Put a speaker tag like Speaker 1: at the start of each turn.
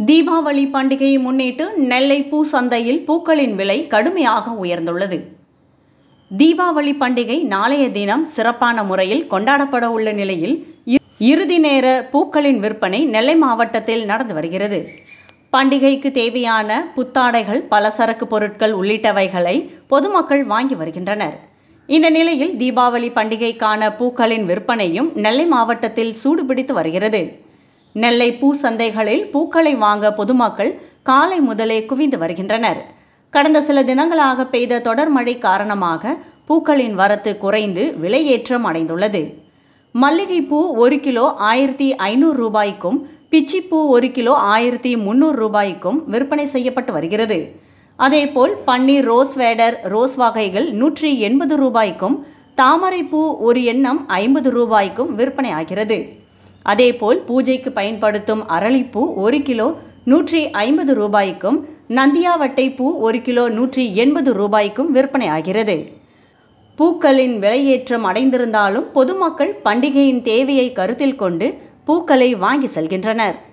Speaker 1: தீபாவளி பண்டிகையை முன்னிட்டு நெல்லை பூ சந்தையில் பூக்களின் விலை கடுமையாக உயர்ந்துள்ளது தீபாவளி பண்டிகை நாளைய தினம் சிறப்பான முறையில் கொண்டாடப்பட உள்ள நிலையில் இ- இறுதி நேர பூக்களின் விற்பனை நெல்லை மாவட்டத்தில் நடந்து வருகிறது பண்டிகைக்கு தேவையான புத்தாடைகள் பலசரக்கு பொருட்கள் உள்ளிட்டவைகளை பொதுமக்கள் வாங்கி வருகின்றனர் இந்த நிலையில் தீபாவளி பண்டிகைக்கான பூக்களின் விற்பனையும் நெல்லை மாவட்டத்தில் சூடுபிடித்து வருகிறது நெல்லை பூ சந்தைகளில் பூக்களை வாங்க பொதுமக்கள் காலை முதலே குவிந்து வருகின்றனர் கடந்த சில தினங்களாக பெய்த தொடர் மழை காரணமாக பூக்களின் வரத்து குறைந்து விலையேற்றம் அடைந்துள்ளது மல்லிகைப்பூ ஒரு கிலோ ஆயிரத்தி ஐநூறு ரூபாய்க்கும் பிச்சிப்பூ ஒரு கிலோ ஆயிரத்தி முந்நூறு ரூபாய்க்கும் விற்பனை செய்யப்பட்டு வருகிறது அதேபோல் பன்னீர் ரோஸ் வேடர் ரோஸ் வகைகள் நூற்றி எண்பது ரூபாய்க்கும் தாமரைப்பூ ஒரு எண்ணம் ஐம்பது ரூபாய்க்கும் விற்பனை ஆகிறது அதேபோல் பூஜைக்கு பயன்படுத்தும் அரளிப்பூ ஒரு கிலோ நூற்றி ஐம்பது ரூபாய்க்கும் நந்தியாவட்டை பூ ஒரு கிலோ நூற்றி எண்பது ரூபாய்க்கும் விற்பனை ஆகிறது பூக்களின் விலையேற்றம் அடைந்திருந்தாலும் பொதுமக்கள் பண்டிகையின் தேவையை கருத்தில் கொண்டு பூக்களை வாங்கி செல்கின்றனர்